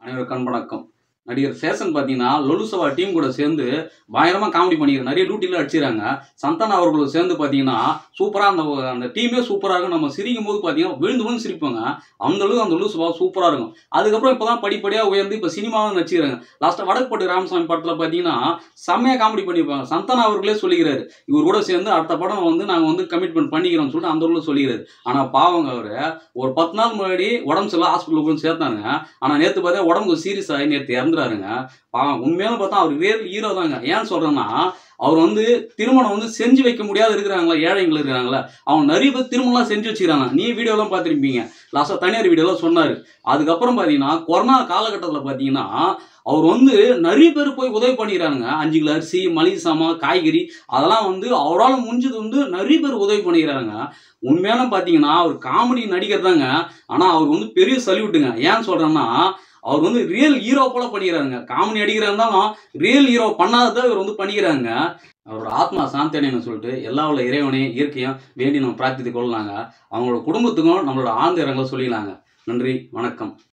அனைவருக்கும் வணக்கம் நடிகர் சேசன் பார்த்தீங்கன்னா லொலுசவா டீம் கூட சேர்ந்து பயங்கரமாக காமெடி பண்ணிக்கிறாங்க நிறைய டியூட்டியில் அடிச்சிடறாங்க சந்தானம் அவர்களோட சேர்ந்து பார்த்தீங்கன்னா சூப்பராக அந்த அந்த டீமே சூப்பராக இருக்கும் நம்ம சிரிக்கும் போது பார்த்தீங்கன்னா விழுந்து விழுந்து சிரிப்பாங்க அந்த அளவுக்கு அந்த லூசுவா சூப்பராக இருக்கும் அதுக்கப்புறம் இப்போ தான் படிப்படியாக உயர்ந்து இப்போ சினிமாவும் நடிச்சிக்கிறாங்க லாஸ்ட்டாக வடக்குப்பட்டு ராமசாமி படத்தில் பார்த்தீங்கன்னா செம்மையாக காமெடி பண்ணியிருப்பாங்க சந்தானம் அவர்களே சொல்லிக்கிறாரு இவர் கூட சேர்ந்து அடுத்த படம் வந்து நாங்கள் வந்து கமிட்மெண்ட் பண்ணிக்கிறோம்னு சொல்லிட்டு அந்த ஊரில் சொல்லிக்கிறாரு ஆனால் பாவங்க அவர் ஒரு பத்து நாள் முன்னாடி உடம்பு சரியில்லை ஹாஸ்பிட்டலுக்கு வந்து சேர்த்தாங்க ஆனால் நேற்று பார்த்தா உடம்புக்கு சீரியஸ் ஆகி நேற்று இறந்துறாருங்க பாவம் உண்மையில பார்த்தா அவர் ரியல் ஹீரோ தாங்க ஏன் சொல்கிறேன்னா அவர் வந்து திருமணம் வந்து செஞ்சு வைக்க முடியாத இருக்கிறாங்களா ஏழைகள் இருக்கிறாங்களா அவங்க நிறைய பேர் திருமணம்லாம் செஞ்சு வச்சுக்கிறாங்க நீ வீடியோலாம் பார்த்துருப்பீங்க லாஸ்ட்டாக தனியார் வீடியோலாம் சொன்னார் அதுக்கப்புறம் பார்த்தீங்கன்னா கொரோனா காலகட்டத்தில் பார்த்தீங்கன்னா அவர் வந்து நிறைய பேர் போய் உதவி பண்ணிக்கிறாங்க அஞ்சு கிலோ அரிசி மளிகை சாமான் காய்கறி அதெல்லாம் வந்து அவரால் முடிஞ்சது வந்து நிறைய பேர் உதவி பண்ணிக்கிறாங்க உண்மையான பார்த்தீங்கன்னா அவர் காமெடி நடிகர் தாங்க ஆனால் அவர் வந்து பெரிய சல்யூட்டுங்க ஏன் சொல்கிறேன்னா அவர் வந்து ரியல் ஹீரோ போல பண்ணிக்கிறாங்க காமெடி நடிகராக இருந்தாலும் ரியல் ஹீரோ பண்ணாததை இவர் வந்து பண்ணிக்கிறாங்க அவரோட ஆத்மா சாந்தனைன்னு சொல்லிட்டு எல்லா உள்ள இறைவனையும் இயற்கையும் வேண்டி நம்ம பிரார்த்தித்து கொள்ளலாங்க அவங்களோட குடும்பத்துக்கும் நம்மளோட ஆழ்ந்த இரங்கலை சொல்லிடலாங்க நன்றி வணக்கம்